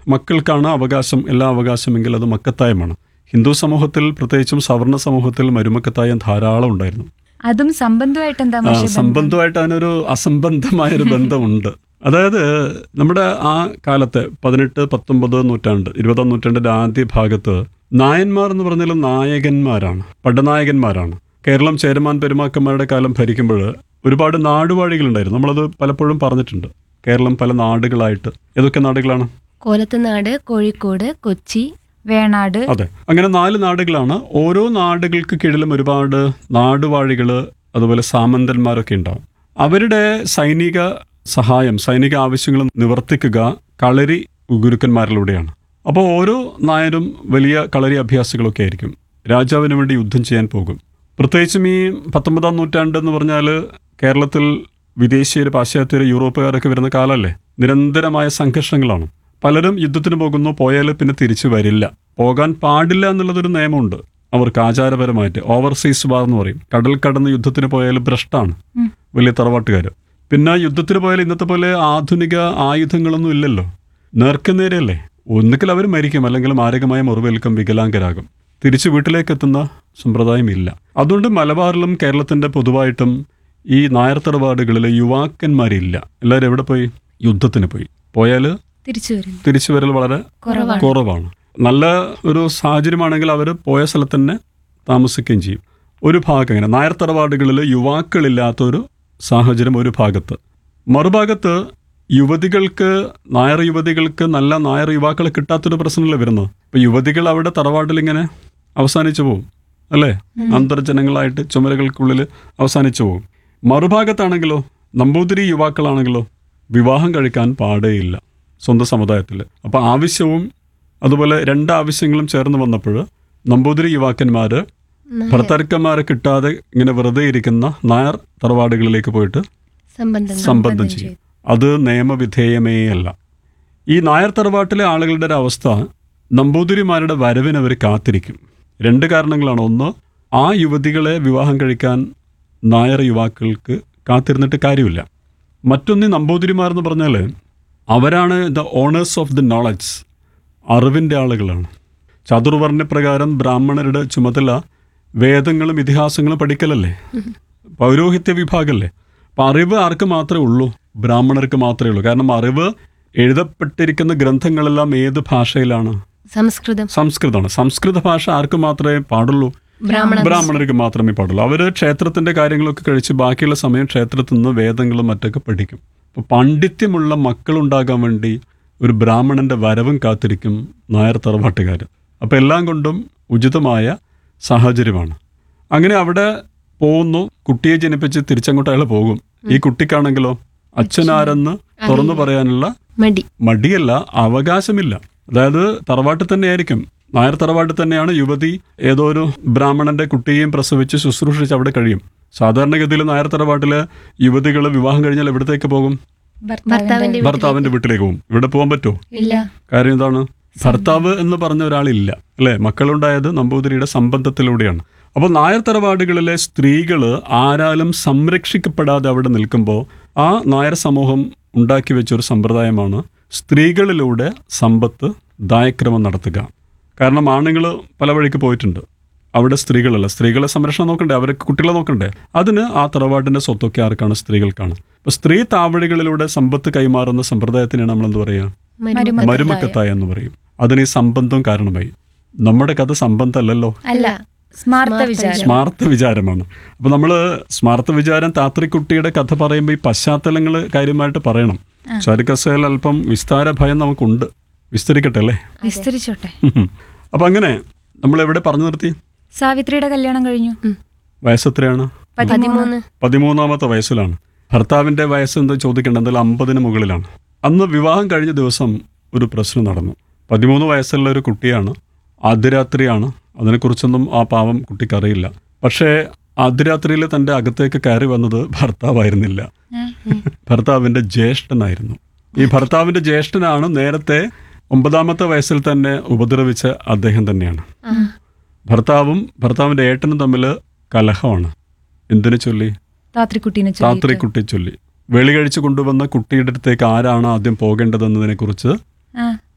മക്കൾക്കാണ് അവകാശം എല്ലാ അവകാശമെങ്കിൽ അത് മക്കത്തായമാണ് ഹിന്ദു സമൂഹത്തിൽ പ്രത്യേകിച്ചും സവർണ സമൂഹത്തിൽ മരുമക്കത്തായം ധാരാളം ഉണ്ടായിരുന്നു അതും സംബന്ധമായിട്ട് എന്താ ആ, മാഷെ ബന്ധം? സംബന്ധമായിട്ട് അതിനൊരു അസംബന്ധമായൊരു ബന്ധമുണ്ട് അതായത് നമ്മുടെ ആ കാലത്തെ പതിനെട്ട് പത്തൊമ്പത് നൂറ്റാണ്ട് ഇരുപതാം നൂറ്റാണ്ടിന്റെ ആദ്യ ഭാഗത്ത് നായന്മാർ എന്ന് പറഞ്ഞാൽ നായകന്മാരാണ് പടനായകന്മാരാണ് കേരളം ചേരമാൻ പെരുമാക്കന്മാരുടെ കാലം ഭരിക്കുമ്പോൾ ഒരുപാട് നാടുവാഴികളുണ്ടായിരുന്നു നമ്മളത് പലപ്പോഴും പറഞ്ഞിട്ടുണ്ട് കേരളം പല നാടുകളായിട്ട് ഏതൊക്കെ നാടുകളാണ് കോലത്തുനാട് കോഴിക്കോട് കൊച്ചി വേണാട് അതെ അങ്ങനെ നാല് നാടുകളാണ് ഓരോ നാടുകൾക്ക് കീഴിലും ഒരുപാട് നാടുവാഴികൾ അതുപോലെ സാമന്തന്മാരൊക്കെ ഉണ്ടാവും അവരുടെ സൈനിക സഹായം സൈനിക ആവശ്യങ്ങൾ നിവർത്തിക്കുക കളരി ഗുരുക്കന്മാരിലൂടെയാണ് അപ്പോൾ ഓരോ നായരും വലിയ കളരി അഭ്യാസികളൊക്കെ ആയിരിക്കും രാജാവിന് വേണ്ടി യുദ്ധം ചെയ്യാൻ പോകും പ്രത്യേകിച്ചും ഈ പത്തൊമ്പതാം നൂറ്റാണ്ട് എന്ന് പറഞ്ഞാൽ കേരളത്തിൽ വിദേശീയർ പാശ്ചാത്യർ യൂറോപ്പുകാരൊക്കെ വരുന്ന കാലമല്ലേ നിരന്തരമായ സംഘർഷങ്ങളാണ് പലരും യുദ്ധത്തിന് പോകുന്നു പോയാൽ പിന്നെ തിരിച്ചു വരില്ല പോകാൻ പാടില്ല എന്നുള്ളതൊരു നിയമമുണ്ട് അവർക്ക് ആചാരപരമായിട്ട് ഓവർസീസ് വാർ എന്ന് പറയും കടൽ കടന്ന് യുദ്ധത്തിന് പോയാൽ ഭ്രഷ്ടാണ് ഉം. വലിയ തറവാട്ടുകാർ പിന്നെ യുദ്ധത്തിന് പോയാൽ ഇന്നത്തെ പോലെ ആധുനിക ആയുധങ്ങളൊന്നും ഇല്ലല്ലോ നേർക്കുനേരെയല്ലേ ഒന്നുകിൽ അവർ മരിക്കും അല്ലെങ്കിൽ മാരകമായ മുറിവേൽക്കും വികലാംഗരാകും തിരിച്ചു വീട്ടിലേക്ക് എത്തുന്ന സമ്പ്രദായം ഇല്ല അതുകൊണ്ട് മലബാറിലും കേരളത്തിന്റെ പൊതുവായിട്ടും ഈ നായർ തറവാടുകളിൽ യുവാക്കന്മാരില്ല എല്ലാവരും എവിടെ പോയി യുദ്ധത്തിന് പോയി പോയാൽ തിരിച്ചു വരുന്നു തിരിച്ചു വരൽ വളരെ കുറവാണ് കുറവാണ് നല്ല ഒരു സാഹചര്യമാണെങ്കിൽ അവർ പോയ സ്ഥലത്ത് തന്നെ താമസിക്കുകയും ചെയ്യും ഒരു ഭാഗം അങ്ങനെ നായർ തറവാടുകളിൽ യുവാക്കളില്ലാത്ത ഒരു സാഹചര്യം ഒരു ഭാഗത്ത് മറുഭാഗത്ത് യുവതികൾക്ക് നായർ യുവതികൾക്ക് നല്ല നായർ യുവാക്കളെ കിട്ടാത്തൊരു പ്രശ്നമല്ലേ വരുന്നത് ഇപ്പൊ യുവതികൾ അവിടെ തറവാട്ടിൽ ഇങ്ങനെ അവസാനിച്ചു പോകും അല്ലേ അന്തർജനങ്ങളായിട്ട് ചുമരുകൾക്കുള്ളിൽ അവസാനിച്ചു പോകും മറുഭാഗത്താണെങ്കിലോ നമ്പൂതിരി യുവാക്കളാണെങ്കിലോ വിവാഹം കഴിക്കാൻ പാടേയില്ല സ്വന്തം സമുദായത്തിൽ അപ്പോൾ ആവശ്യവും അതുപോലെ രണ്ട് ആവശ്യങ്ങളും ചേർന്ന് വന്നപ്പോൾ നമ്പൂതിരി യുവാക്കന്മാർ ഭർത്താക്കന്മാരെ കിട്ടാതെ ഇങ്ങനെ വെറുതെ ഇരിക്കുന്ന നായർ തറവാടുകളിലേക്ക് പോയിട്ട് സംബന്ധം സംബന്ധം ചെയ്യും അത് നിയമവിധേയമേ അല്ല ഈ നായർ തറവാട്ടിലെ ആളുകളുടെ ഒരു അവസ്ഥ നമ്പൂതിരിമാരുടെ വരവിന് അവർ കാത്തിരിക്കും രണ്ട് കാരണങ്ങളാണ് ഒന്ന് ആ യുവതികളെ വിവാഹം കഴിക്കാൻ നായർ യുവാക്കൾക്ക് കാത്തിരുന്നിട്ട് കാര്യമില്ല മറ്റൊന്ന് ഈ നമ്പൂതിരിമാർ എന്ന് പറഞ്ഞാൽ അവരാണ് the honours of the knowledge അറിവിൻ്റെ ആളുകളാണ് ചതുർവർണ്ണപ്രകാരം ബ്രാഹ്മണരുടെ ചുമതല വേദങ്ങളും ഇതിഹാസങ്ങളും പഠിക്കലല്ലേ പൗരോഹിത്യ വിഭാഗമല്ലേ അപ്പം അറിവ് ആർക്ക് മാത്രമേ ഉള്ളൂ ബ്രാഹ്മണർക്ക് മാത്രമേ ഉള്ളൂ കാരണം അറിവ് എഴുതപ്പെട്ടിരിക്കുന്ന ഗ്രന്ഥങ്ങളെല്ലാം ഏത് ഭാഷയിലാണ് സംസ്കൃതം സംസ്കൃതമാണ് സംസ്കൃത ഭാഷ ആർക്ക് മാത്രമേ പാടുള്ളൂ ബ്രാഹ്മണ ബ്രാഹ്മണർക്ക് മാത്രമേ പാടുള്ളൂ അവര് ക്ഷേത്രത്തിന്റെ കാര്യങ്ങളൊക്കെ കഴിച്ച് ബാക്കിയുള്ള സമയം ക്ഷേത്രത്തിൽ നിന്ന് വേദങ്ങളും മറ്റൊക്കെ പഠിക്കും അപ്പോൾ പാണ്ഡിത്യമുള്ള മക്കളുണ്ടാകാൻ വേണ്ടി ഒരു ബ്രാഹ്മണന്റെ വരവും കാത്തിരിക്കും നായർ തറവാട്ടുകാർ അപ്പോൾ എല്ലാം കൊണ്ടും ഉചിതമായ സാഹചര്യമാണ് അങ്ങനെ അവിടെ പോകുന്നു കുട്ടിയെ ജനിപ്പിച്ച് തിരിച്ചങ്ങോട്ട് അയാൾ പോകും ഈ കുട്ടിക്കാണെങ്കിലോ അച്ഛനാരെന്ന് തുറന്നു പറയാനുള്ള മടി മടിയല്ല അവകാശമില്ല അതായത് തറവാട്ടിൽ തന്നെയായിരിക്കും നായർ തറവാട്ടിൽ തന്നെയാണ് യുവതി ഏതോ ഒരു ബ്രാഹ്മണന്റെ കുട്ടിയെയും പ്രസവിച്ച് ശുശ്രൂഷിച്ച് അവിടെ കഴിയും സാധാരണഗതിയിൽ നായർ തറവാട്ടിലെ യുവതികൾ വിവാഹം കഴിഞ്ഞാൽ എവിടത്തേക്ക് പോകും ഭർത്താവിന്റെ ഭർത്താവിന്റെ വീട്ടിലേക്ക് പോകും ഇവിടെ പോകാൻ പറ്റുമോ ഇല്ല കാര്യം എന്താണ് ഭർത്താവ് എന്ന് പറഞ്ഞ ഒരാളില്ല അല്ലെ മക്കളുണ്ടായത് നമ്പൂതിരിയുടെ സംബന്ധത്തിലൂടെയാണ് അപ്പോൾ നായർ തറവാടുകളിലെ സ്ത്രീകൾ ആരാലും സംരക്ഷിക്കപ്പെടാതെ അവിടെ നിൽക്കുമ്പോൾ ആ നായർ സമൂഹം ഉണ്ടാക്കി വെച്ച ഒരു സമ്പ്രദായമാണ് സ്ത്രീകളിലൂടെ സമ്പത്ത് ദായക്രമം നടത്തുക കാരണം ആണുങ്ങൾ പല വഴിക്ക് പോയിട്ടുണ്ട് അവിടെ സ്ത്രീകളല്ല സ്ത്രീകളെ സംരക്ഷണം നോക്കണ്ടേ അവർക്ക് കുട്ടികളെ നോക്കണ്ടേ അതിന് ആ തറവാട്ടിന്റെ സ്വത്തൊക്കെ ആർക്കാണ് സ്ത്രീകൾക്കാണ് അപ്പൊ സ്ത്രീ താവഴികളിലൂടെ സമ്പത്ത് കൈമാറുന്ന സമ്പ്രദായത്തിനാണ് നമ്മൾ എന്ത് പറയുക മരുമ- മരുമക്കത്തായ എന്ന് പറയും അതിന് ഈ സംബന്ധം കാരണമായി നമ്മുടെ കഥ സംബന്ധമല്ലല്ലോ അല്ല സ്മാർത്ത വിചാരം സ്മാർത്ത വിചാരമാണ് അപ്പൊ നമ്മള് സ്മാർത്ത വിചാരം താത്രിക്കുട്ടിയുടെ കഥ പറയുമ്പോൾ ഈ പശ്ചാത്തലങ്ങൾ കാര്യമായിട്ട് പറയണം ചാരിക്കസയിൽ അല്പം വിസ്താര ഭയം നമുക്കുണ്ട് വിസ്തരിക്കട്ടെ അല്ലേ വിസ്തരിച്ചോട്ടെ അപ്പൊ അങ്ങനെ നമ്മൾ എവിടെ പറഞ്ഞു നിർത്തി സാവിത്രിയുടെ കല്യാണം കഴിഞ്ഞു വയസ്സെത്രയാണ് പതിമൂന്ന് പതിമൂന്നാമത്തെ വയസ്സിലാണ് ഭർത്താവിന്റെ വയസ്സ് എന്താ ചോദിക്കേണ്ടത് എന്തായാലും അമ്പതിന് മുകളിലാണ് അന്ന് വിവാഹം കഴിഞ്ഞ ദിവസം ഒരു പ്രശ്നം നടന്നു പതിമൂന്ന് വയസ്സുള്ള ഒരു കുട്ടിയാണ് ആദ്യരാത്രിയാണ് അതിനെക്കുറിച്ചൊന്നും ആ പാവം കുട്ടിക്ക് അറിയില്ല പക്ഷേ ആദ്യരാത്രിയിൽ തൻ്റെ അകത്തേക്ക് കയറി വന്നത് ഭർത്താവായിരുന്നില്ല ഭർത്താവിൻ്റെ ജ്യേഷ്ഠനായിരുന്നു ഈ ഭർത്താവിൻ്റെ ജ്യേഷ്ഠനാണ് നേരത്തെ ഒമ്പതാമത്തെ വയസ്സിൽ തന്നെ ഉപദ്രവിച്ച അദ്ദേഹം തന്നെയാണ് ഭർത്താവും ഭർത്താവിൻ്റെ ഏട്ടനും തമ്മിൽ കലഹമാണ് എന്തിനു ചൊല്ലി താത്രിക്കുട്ടീനെ രാത്രി കുട്ടി ചൊല്ലി വെളി കഴിച്ചു കൊണ്ടുവന്ന കുട്ടിയുടെ അടുത്തേക്ക് ആരാണ് ആദ്യം പോകേണ്ടതെന്നതിനെ കുറിച്ച് ആ